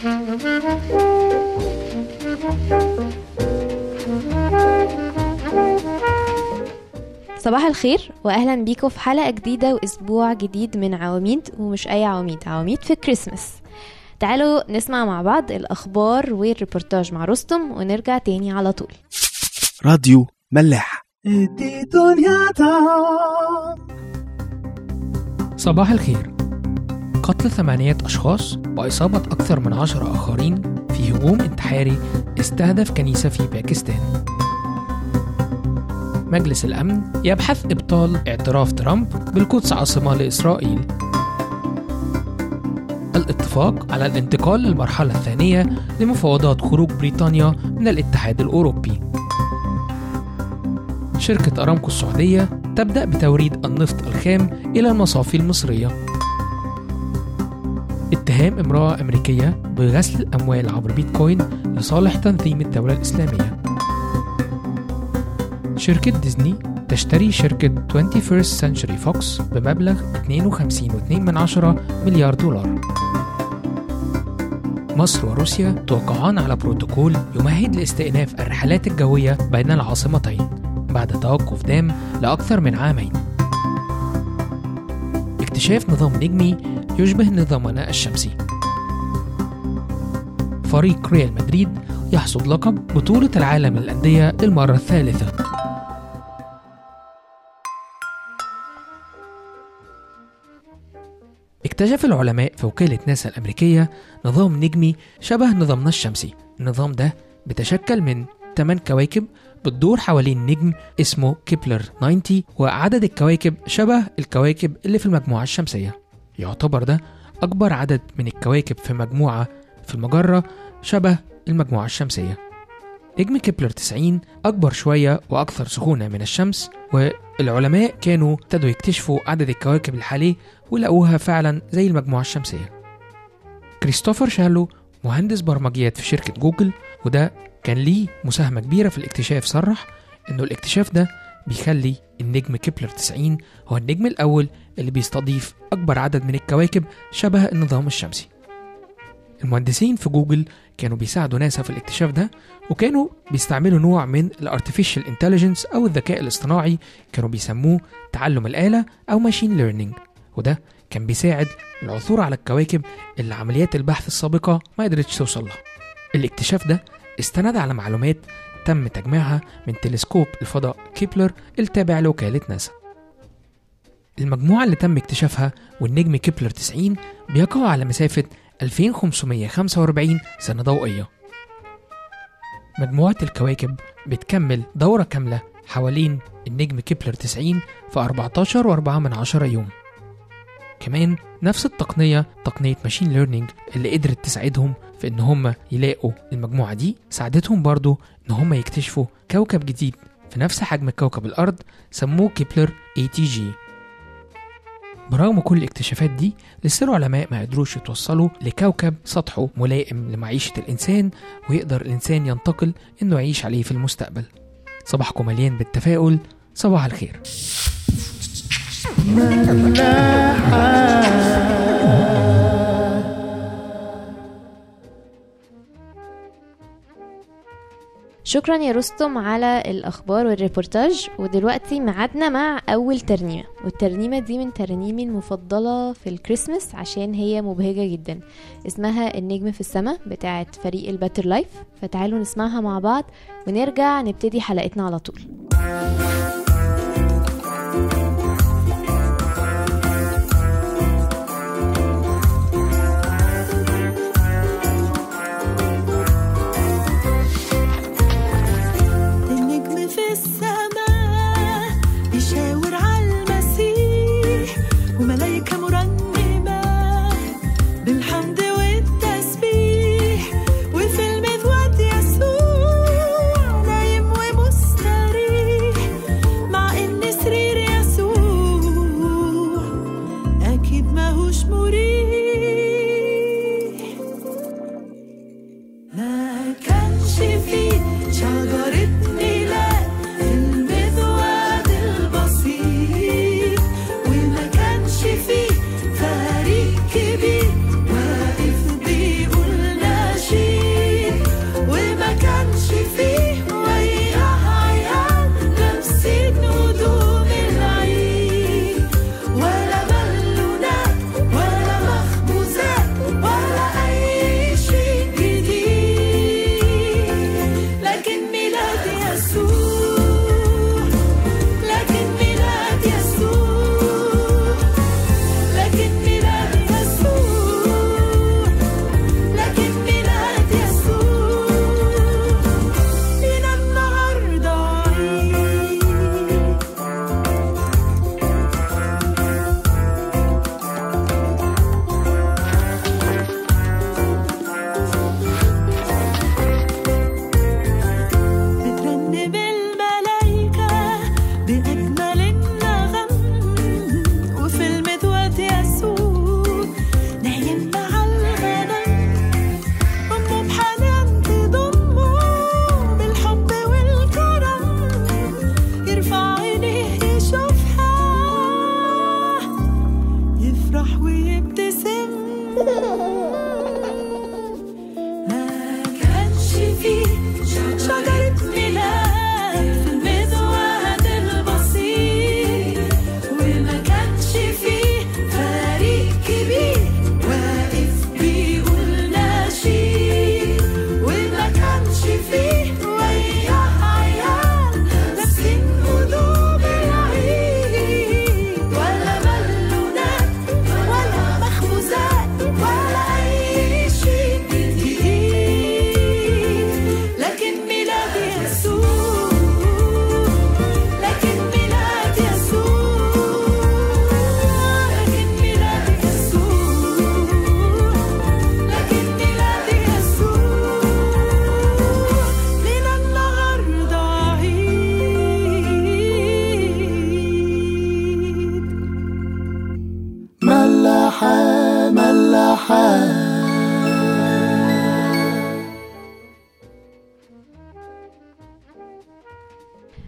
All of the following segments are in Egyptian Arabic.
صباح الخير واهلا بيكم في حلقه جديده واسبوع جديد من عواميد ومش اي عواميد عواميد في كريسماس تعالوا نسمع مع بعض الاخبار والريبورتاج مع رستم ونرجع تاني على طول راديو ملاح صباح الخير قتل ثمانية أشخاص وإصابة أكثر من عشرة آخرين في هجوم انتحاري استهدف كنيسة في باكستان مجلس الأمن يبحث إبطال اعتراف ترامب بالقدس عاصمة لإسرائيل الاتفاق على الانتقال للمرحلة الثانية لمفاوضات خروج بريطانيا من الاتحاد الأوروبي شركة أرامكو السعودية تبدأ بتوريد النفط الخام إلى المصافي المصرية اتهام امرأة أمريكية بغسل الأموال عبر بيتكوين لصالح تنظيم الدولة الإسلامية شركة ديزني تشتري شركة 21st Century Fox بمبلغ 52.2 مليار دولار مصر وروسيا توقعان على بروتوكول يمهد لاستئناف الرحلات الجوية بين العاصمتين بعد توقف دام لأكثر من عامين اكتشاف نظام نجمي يشبه نظامنا الشمسي فريق ريال مدريد يحصد لقب بطولة العالم للأندية للمرة الثالثة اكتشف العلماء في وكالة ناسا الأمريكية نظام نجمي شبه نظامنا الشمسي النظام ده بيتشكل من 8 كواكب بتدور حوالين نجم اسمه كيبلر 90 وعدد الكواكب شبه الكواكب اللي في المجموعة الشمسية يعتبر ده أكبر عدد من الكواكب في مجموعة في المجرة شبه المجموعة الشمسية نجم كيبلر 90 أكبر شوية وأكثر سخونة من الشمس والعلماء كانوا ابتدوا يكتشفوا عدد الكواكب اللي حواليه ولقوها فعلا زي المجموعة الشمسية كريستوفر شالو مهندس برمجيات في شركة جوجل وده كان ليه مساهمة كبيرة في الاكتشاف صرح إنه الاكتشاف ده بيخلي النجم كيبلر 90 هو النجم الأول اللي بيستضيف أكبر عدد من الكواكب شبه النظام الشمسي المهندسين في جوجل كانوا بيساعدوا ناسا في الاكتشاف ده وكانوا بيستعملوا نوع من الارتفيشال انتليجنس او الذكاء الاصطناعي كانوا بيسموه تعلم الآلة او ماشين ليرنينج وده كان بيساعد العثور على الكواكب اللي عمليات البحث السابقة ما قدرتش توصل لها الاكتشاف ده استند على معلومات تم تجميعها من تلسكوب الفضاء كيبلر التابع لوكالة ناسا المجموعة اللي تم اكتشافها والنجم كيبلر 90 بيقع على مسافة 2545 سنة ضوئية مجموعة الكواكب بتكمل دورة كاملة حوالين النجم كيبلر 90 في 14 و4 من عشرة يوم كمان نفس التقنية تقنية ماشين ليرنينج اللي قدرت تساعدهم في ان هم يلاقوا المجموعة دي ساعدتهم برضو ان هم يكتشفوا كوكب جديد في نفس حجم كوكب الأرض سموه كيبلر ATG برغم كل الاكتشافات دي لسه العلماء ما قدروش يتوصلوا لكوكب سطحه ملائم لمعيشة الإنسان ويقدر الإنسان ينتقل إنه يعيش عليه في المستقبل صباحكم مليان بالتفاؤل صباح الخير شكرا يا رستم على الأخبار والريبورتاج ودلوقتي ميعادنا مع أول ترنيمة والترنيمة دي من ترانيمي المفضلة في الكريسماس عشان هي مبهجة جدا اسمها النجم في السماء بتاعت فريق الباتر لايف فتعالوا نسمعها مع بعض ونرجع نبتدي حلقتنا على طول النجم في السماء بيشاور على المسيح وملايكة مرنمة بالحمد والتسبيح وفي المذود يسوع نايم ومستريح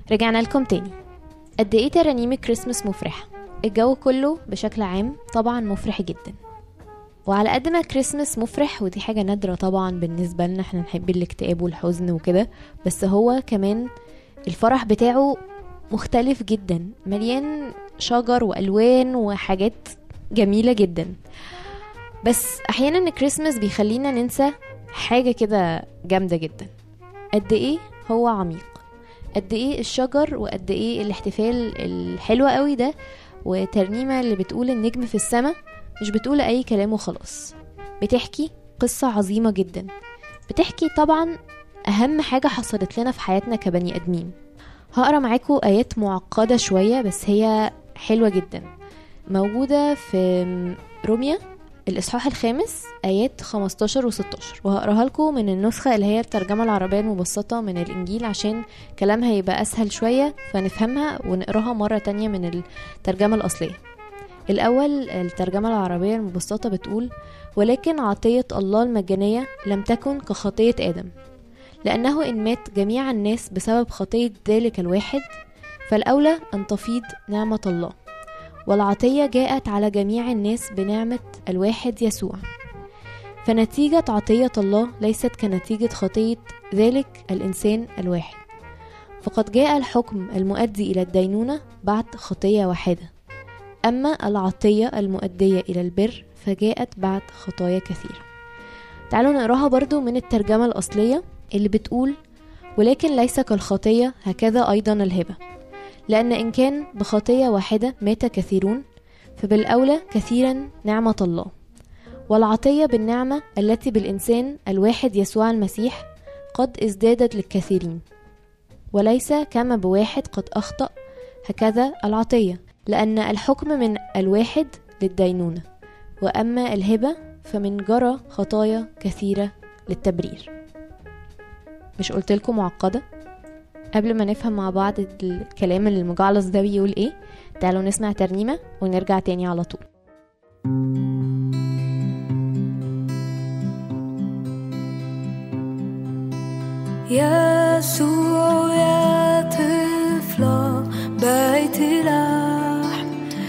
رجعنا لكم تاني قد ايه ترانيم الكريسماس مفرحة الجو كله بشكل عام طبعا مفرح جدا وعلى قد ما كريسماس مفرح ودي حاجة نادرة طبعا بالنسبة لنا احنا نحب الاكتئاب والحزن وكده بس هو كمان الفرح بتاعه مختلف جدا مليان شجر والوان وحاجات جميلة جدا بس احيانا الكريسماس بيخلينا ننسى حاجة كده جامدة جدا قد ايه هو عميق قد ايه الشجر وقد ايه الاحتفال الحلو قوي ده وترنيمة اللي بتقول النجم في السماء مش بتقول اي كلام وخلاص بتحكي قصة عظيمة جدا بتحكي طبعا اهم حاجة حصلت لنا في حياتنا كبني ادمين هقرا معاكم ايات معقدة شوية بس هي حلوة جدا موجودة في روميا الإصحاح الخامس آيات 15 و 16 وهقراها لكم من النسخة اللي هي الترجمة العربية المبسطة من الإنجيل عشان كلامها يبقى أسهل شوية فنفهمها ونقراها مرة تانية من الترجمة الأصلية الأول الترجمة العربية المبسطة بتقول ولكن عطية الله المجانية لم تكن كخطية آدم لأنه إن مات جميع الناس بسبب خطية ذلك الواحد فالأولى أن تفيض نعمة الله والعطية جاءت على جميع الناس بنعمة الواحد يسوع فنتيجة عطية الله ليست كنتيجة خطية ذلك الإنسان الواحد فقد جاء الحكم المؤدي إلى الدينونة بعد خطية واحدة أما العطية المؤدية إلى البر فجاءت بعد خطايا كثيرة تعالوا نقراها برضو من الترجمة الأصلية اللي بتقول ولكن ليس كالخطية هكذا أيضا الهبة لأن إن كان بخطية واحدة مات كثيرون فبالأولى كثيرا نعمة الله والعطية بالنعمة التي بالإنسان الواحد يسوع المسيح قد ازدادت للكثيرين وليس كما بواحد قد أخطأ هكذا العطية لأن الحكم من الواحد للدينونة وأما الهبة فمن جرى خطايا كثيرة للتبرير مش قلتلكم معقدة؟ قبل ما نفهم مع بعض الكلام اللي المجعلص ده بيقول ايه تعالوا نسمع ترنيمة ونرجع تاني على طول يسوع يا طفل بيت لحم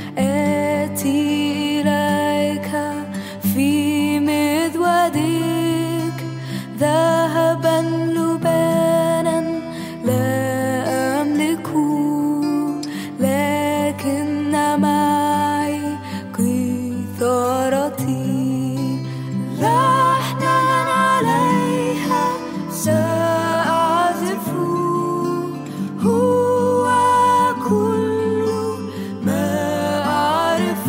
آتي إليك في مذودك ذهبا لبانا لا أملك لكن معي قيثارتي لحنا عليها سأعزف هو كل ما أعرف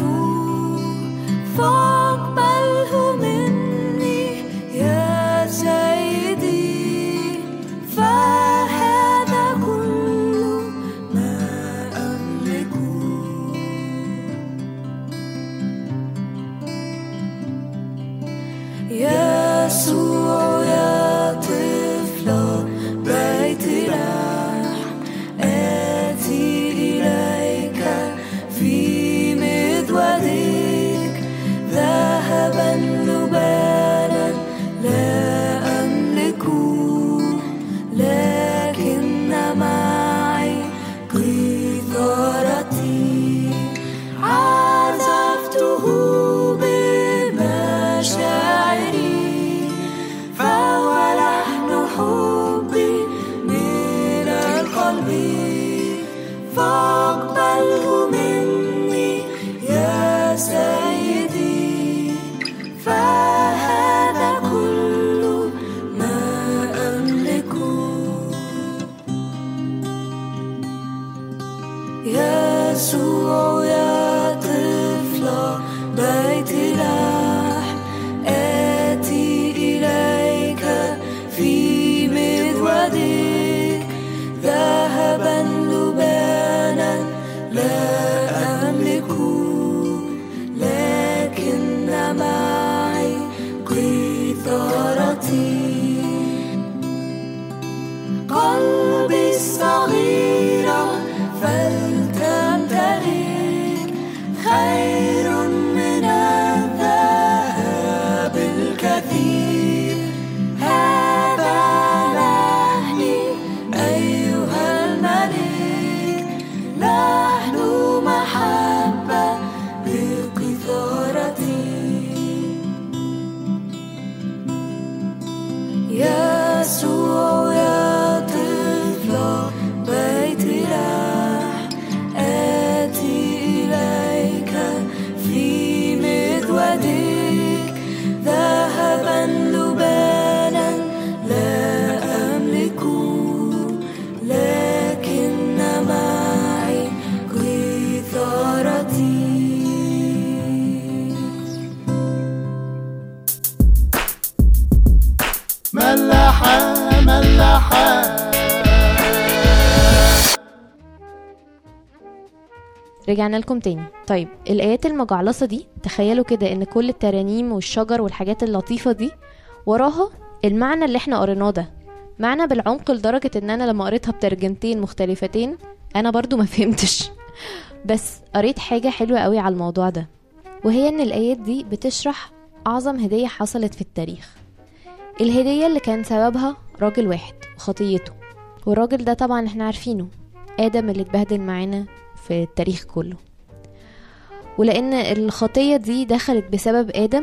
فاقبله مني يا سيدي فهذا كل ما أملكه يسوع يا طفل بيت لحم آتي إليك في مذودك ذهبا لبانا لا أملك لكن معي قيثارتي عزفته بمشاعري يسوع يا طفل بيت لحم آتي إليك في مذودك ذهبا لبانا لا أملك لكن معي قيثارتي ملاحة ملاحة رجعنا لكم تاني طيب الآيات المجعلصة دي تخيلوا كده إن كل الترانيم والشجر والحاجات اللطيفة دي وراها المعنى اللي احنا قريناه ده معنى بالعمق لدرجة إن أنا لما قريتها بترجمتين مختلفتين أنا برضو ما فهمتش بس قريت حاجة حلوة قوي على الموضوع ده وهي إن الآيات دي بتشرح أعظم هدية حصلت في التاريخ الهدية اللي كان سببها راجل واحد وخطيته والراجل ده طبعا احنا عارفينه آدم اللي اتبهدل معانا في التاريخ كله ولأن الخطية دي دخلت بسبب آدم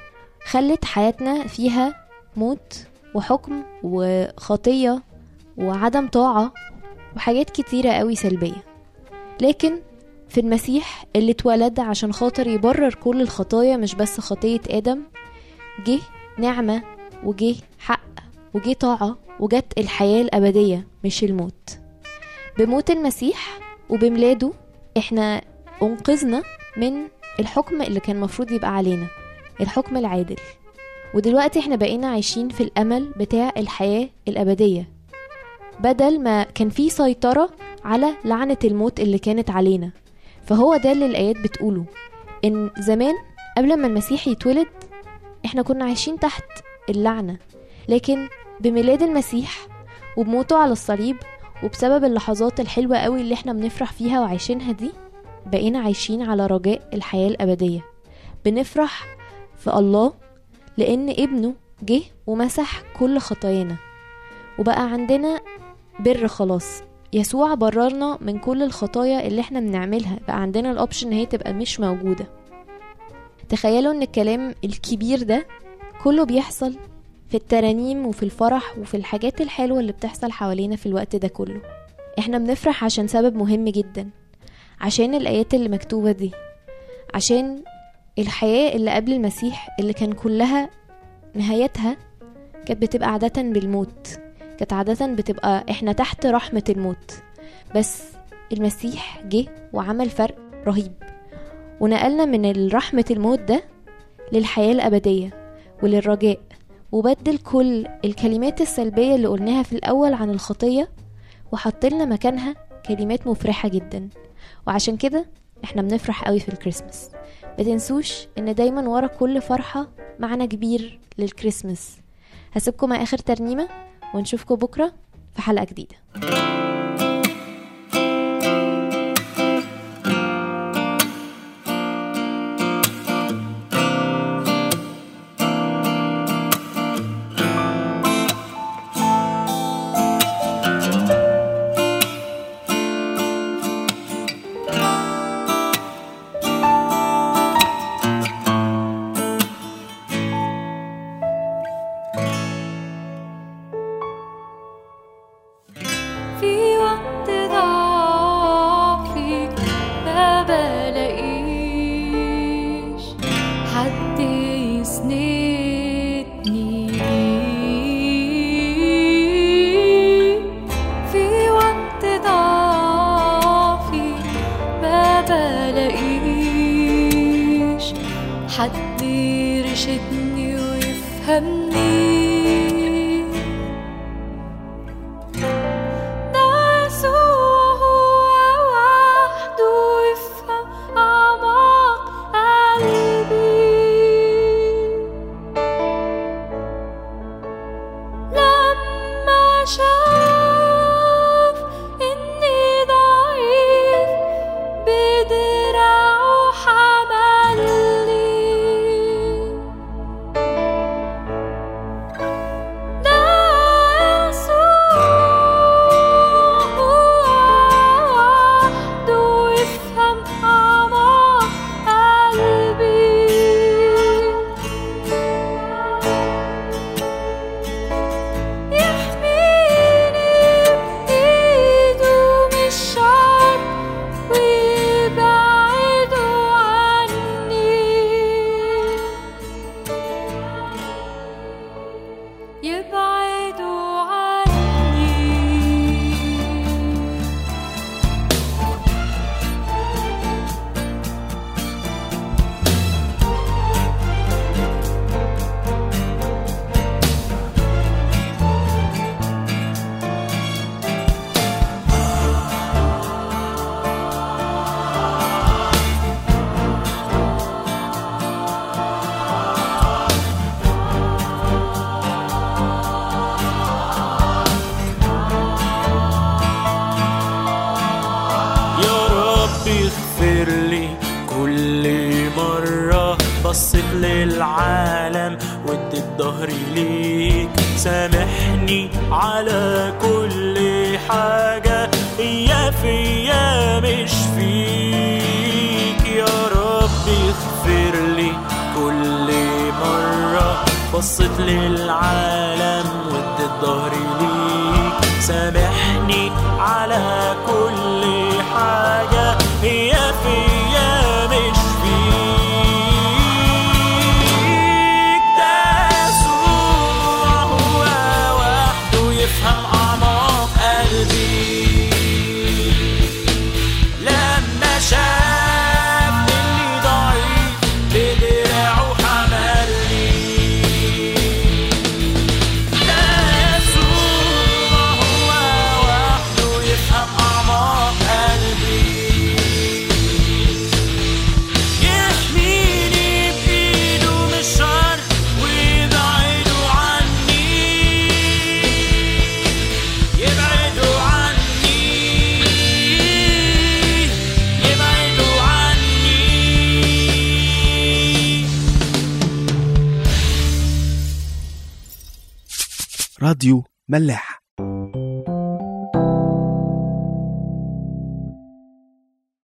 خلت حياتنا فيها موت وحكم وخطية وعدم طاعة وحاجات كتيرة قوي سلبية لكن في المسيح اللي اتولد عشان خاطر يبرر كل الخطايا مش بس خطية آدم جه نعمة وجه حق وجه طاعة وجت الحياة الأبدية مش الموت بموت المسيح وبميلاده احنا انقذنا من الحكم اللي كان المفروض يبقى علينا الحكم العادل ودلوقتي احنا بقينا عايشين في الامل بتاع الحياة الابدية بدل ما كان في سيطرة على لعنة الموت اللي كانت علينا فهو ده اللي الايات بتقوله ان زمان قبل ما المسيح يتولد احنا كنا عايشين تحت اللعنة لكن بميلاد المسيح وبموته على الصليب وبسبب اللحظات الحلوة قوي اللي احنا بنفرح فيها وعايشينها دي بقينا عايشين على رجاء الحياة الأبدية بنفرح في الله لأن ابنه جه ومسح كل خطايانا وبقى عندنا بر خلاص يسوع بررنا من كل الخطايا اللي احنا بنعملها بقى عندنا الاوبشن ان هي تبقى مش موجودة تخيلوا ان الكلام الكبير ده كله بيحصل في الترانيم وفي الفرح وفي الحاجات الحلوة اللي بتحصل حوالينا في الوقت ده كله احنا بنفرح عشان سبب مهم جدا عشان الآيات اللي مكتوبة دي عشان الحياة اللي قبل المسيح اللي كان كلها نهايتها كانت بتبقى عادة بالموت كانت عادة بتبقى احنا تحت رحمة الموت بس المسيح جه وعمل فرق رهيب ونقلنا من رحمة الموت ده للحياة الأبدية وللرجاء وبدل كل الكلمات السلبية اللي قلناها في الأول عن الخطية وحطلنا مكانها كلمات مفرحة جدا وعشان كده احنا بنفرح قوي في الكريسماس متنسوش ان دايما ورا كل فرحة معنى كبير للكريسماس هسيبكم مع اخر ترنيمة ونشوفكم بكرة في حلقة جديدة في وقت ضعفي ما بلاقيش حد يسندني في وقت ضعفي ما بلاقيش حد يرشدني ويفهمني ده يسوع هو وحده يفهم أعماق قلبي لما شاف إني ضعيف بدراعه حملني ده يسوع وحده يفهم أعماق قلبي يبعدوا عني يا رب اغفر لي كل مرة بصيت للعالم واديت ظهري ليك سامحني على كل حاجة يا فيا مش فيك يا رب اغفر لي كل مرة بصيت للعالم واديت ظهري ليك سامحني على كل حاجة هي فيا مش فيك ده يسوع هو وحده يفهم أعماق قلبي لما شاف إني ضعيف بدراعه حملني ده يسوع هو وحده يفهم أعماق قلبي يحميني بإيده من الشر ويبعده عني يبعدوا عني يبعدوا عني راديو ملاح